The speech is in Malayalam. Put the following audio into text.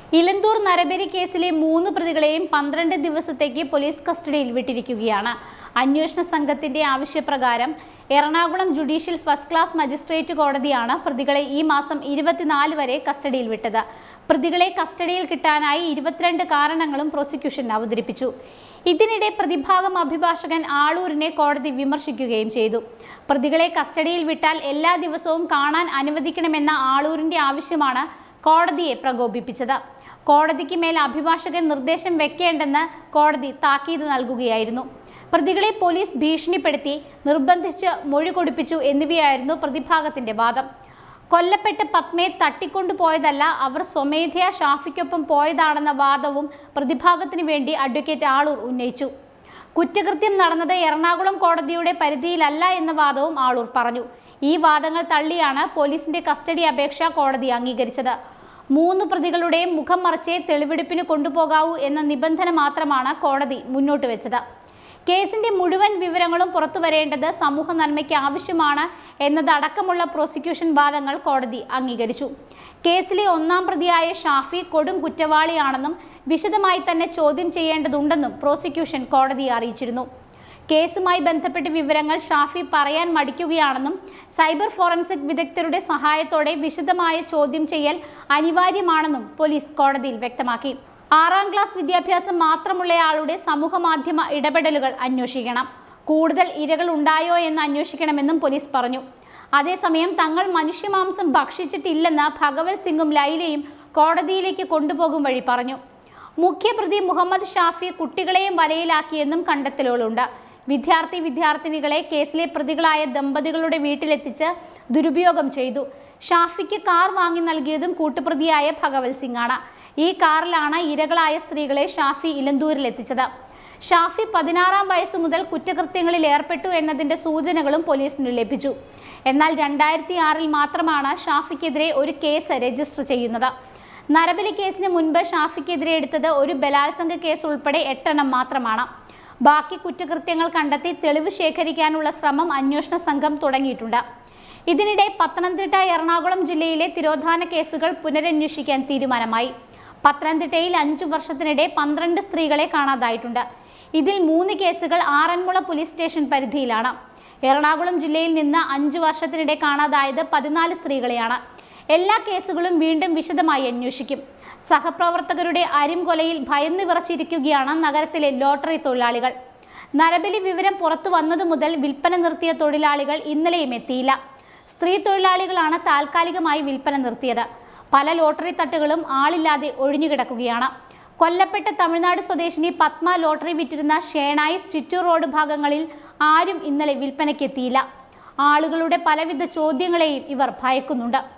ഇലന്തൂർ നരബലി കേസിലെ മൂന്ന് പ്രതികളെയും പന്ത്രണ്ട് ദിവസത്തേക്ക് പോലീസ് കസ്റ്റഡിയിൽ വിട്ടിരിക്കുകയാണ് അന്വേഷണ സംഘത്തിന്റെ ആവശ്യപ്രകാരം Ernakulam judicial first class magistrate കോടതിയാണ് പ്രതികളെ ഈ മാസം ഇരുപത്തിനാല് വരെ കസ്റ്റഡിയിൽ വിട്ടത് പ്രതികളെ കസ്റ്റഡിയിൽ കിട്ടാനായി ഇരുപത്തിരണ്ട് കാരണങ്ങളും പ്രോസിക്യൂഷൻ അവതരിപ്പിച്ചു ഇതിനിടെ പ്രതിഭാഗം അഭിഭാഷകൻ ആളൂരിനെ കോടതി വിമർശിക്കുകയും ചെയ്തു പ്രതികളെ കസ്റ്റഡിയിൽ വിട്ടാൽ എല്ലാ ദിവസവും കാണാൻ അനുവദിക്കണമെന്ന ആളൂരിന്റെ ആവശ്യമാണ് കോടതിയെ പ്രകോപിപ്പിച്ചത് കോടതിക്ക് മേൽ അഭിഭാഷകൻ നിർദ്ദേശം വെക്കേണ്ടെന്ന് കോടതി താക്കീത് നൽകുകയായിരുന്നു പ്രതികളെ പോലീസ് ഭീഷണിപ്പെടുത്തി നിർബന്ധിച്ച് മൊഴി കൊടുപ്പിച്ചു എന്നിവയായിരുന്നു പ്രതിഭാഗത്തിന്റെ വാദം കൊല്ലപ്പെട്ട പത്മയെ തട്ടിക്കൊണ്ടുപോയതല്ല അവർ സ്വമേധയാ ഷാഫിക്കൊപ്പം പോയതാണെന്ന വാദവും പ്രതിഭാഗത്തിനു വേണ്ടി അഡ്വക്കേറ്റ് ആളൂർ ഉന്നയിച്ചു കുറ്റകൃത്യം നടന്നത് എറണാകുളം കോടതിയുടെ പരിധിയിലല്ല എന്ന വാദവും ആളൂർ പറഞ്ഞു ഈ വാദങ്ങൾ തള്ളിയാണ് പോലീസിന്റെ കസ്റ്റഡി അപേക്ഷ കോടതി അംഗീകരിച്ചത് മൂന്ന് പ്രതികളുടെയും മുഖം മറച്ചേ തെളിവെടുപ്പിന് കൊണ്ടുപോകാവൂ എന്ന നിബന്ധന മാത്രമാണ് കോടതി മുന്നോട്ട് വെച്ചത് കേസിന്റെ മുഴുവൻ വിവരങ്ങളും പുറത്തു വരേണ്ടത് സമൂഹ നന്മയ്ക്ക് ആവശ്യമാണ് എന്നതടക്കമുള്ള പ്രോസിക്യൂഷൻ വാദങ്ങൾ കോടതി അംഗീകരിച്ചു കേസിലെ ഒന്നാം പ്രതിയായ ഷാഫി കൊടും കുറ്റവാളിയാണെന്നും വിശദമായി തന്നെ ചോദ്യം ചെയ്യേണ്ടതുണ്ടെന്നും പ്രോസിക്യൂഷൻ കോടതിയെ അറിയിച്ചിരുന്നു കേസുമായി ബന്ധപ്പെട്ട വിവരങ്ങൾ ഷാഫി പറയാൻ മടിക്കുകയാണെന്നും സൈബർ ഫോറൻസിക് വിദഗ്ധരുടെ സഹായത്തോടെ വിശദമായ ചോദ്യം ചെയ്യൽ അനിവാര്യമാണെന്നും പോലീസ് കോടതിയിൽ വ്യക്തമാക്കി ആറാം ക്ലാസ് വിദ്യാഭ്യാസം മാത്രമുള്ളയാളുടെ സമൂഹ മാധ്യമ ഇടപെടലുകൾ അന്വേഷിക്കണം കൂടുതൽ ഇരകൾ ഉണ്ടായോ എന്ന് അന്വേഷിക്കണമെന്നും പോലീസ് പറഞ്ഞു അതേസമയം തങ്ങൾ മനുഷ്യമാംസം ഭക്ഷിച്ചിട്ടില്ലെന്ന് ഭഗവത് സിംഗും ലൈലയും കോടതിയിലേക്ക് കൊണ്ടുപോകും വഴി പറഞ്ഞു മുഖ്യപ്രതി മുഹമ്മദ് ഷാഫി കുട്ടികളെയും വലയിലാക്കിയെന്നും കണ്ടെത്തലുകളുണ്ട് വിദ്യാർത്ഥി വിദ്യാർത്ഥിനികളെ കേസിലെ പ്രതികളായ ദമ്പതികളുടെ വീട്ടിലെത്തിച്ച് ദുരുപയോഗം ചെയ്തു ഷാഫിക്ക് കാർ വാങ്ങി നൽകിയതും കൂട്ടുപ്രതിയായ ഭഗവത് സിംഗാണ് ഈ കാറിലാണ് ഇരകളായ സ്ത്രീകളെ ഷാഫി ഇലന്തൂരിൽ എത്തിച്ചത് ഷാഫി പതിനാറാം വയസ്സു മുതൽ കുറ്റകൃത്യങ്ങളിൽ ഏർപ്പെട്ടു എന്നതിന്റെ സൂചനകളും പോലീസിന് ലഭിച്ചു എന്നാൽ രണ്ടായിരത്തി ആറിൽ മാത്രമാണ് ഷാഫിക്കെതിരെ ഒരു കേസ് രജിസ്റ്റർ ചെയ്യുന്നത് നരബലി കേസിന് മുൻപ് ഷാഫിക്കെതിരെ എടുത്തത് ഒരു ബലാത്സംഗ കേസ് ഉൾപ്പെടെ എട്ടെണ്ണം മാത്രമാണ് ബാക്കി കുറ്റകൃത്യങ്ങൾ കണ്ടെത്തി തെളിവ് ശേഖരിക്കാനുള്ള ശ്രമം അന്വേഷണ സംഘം തുടങ്ങിയിട്ടുണ്ട് ഇതിനിടെ പത്തനംതിട്ട എറണാകുളം ജില്ലയിലെ തിരോധാന കേസുകൾ പുനരന്വേഷിക്കാൻ തീരുമാനമായി പത്തനംതിട്ടയിൽ അഞ്ചു വർഷത്തിനിടെ പന്ത്രണ്ട് സ്ത്രീകളെ കാണാതായിട്ടുണ്ട് ഇതിൽ മൂന്ന് കേസുകൾ ആറന്മുള പോലീസ് സ്റ്റേഷൻ പരിധിയിലാണ് എറണാകുളം ജില്ലയിൽ നിന്ന് അഞ്ചു വർഷത്തിനിടെ കാണാതായത് പതിനാല് സ്ത്രീകളെയാണ് എല്ലാ കേസുകളും വീണ്ടും വിശദമായി അന്വേഷിക്കും സഹപ്രവർത്തകരുടെ അരിംകൊലയിൽ ഭയന്നു വിറച്ചിരിക്കുകയാണ് നഗരത്തിലെ ലോട്ടറി തൊഴിലാളികൾ നരബലി വിവരം പുറത്തു വന്നതു മുതൽ വിൽപ്പന നിർത്തിയ തൊഴിലാളികൾ ഇന്നലെയും എത്തിയില്ല സ്ത്രീ തൊഴിലാളികളാണ് താൽക്കാലികമായി വിൽപ്പന നിർത്തിയത് പല ലോട്ടറി തട്ടുകളും ആളില്ലാതെ ഒഴിഞ്ഞുകിടക്കുകയാണ് കൊല്ലപ്പെട്ട തമിഴ്നാട് സ്വദേശിനി പത്മ ലോട്ടറി വിറ്റിരുന്ന ഷേണായി സ്റ്റിറ്റു റോഡ് ഭാഗങ്ങളിൽ ആരും ഇന്നലെ വിൽപ്പനയ്ക്കെത്തിയില്ല ആളുകളുടെ പലവിധ ചോദ്യങ്ങളെയും ഇവർ ഭയക്കുന്നുണ്ട്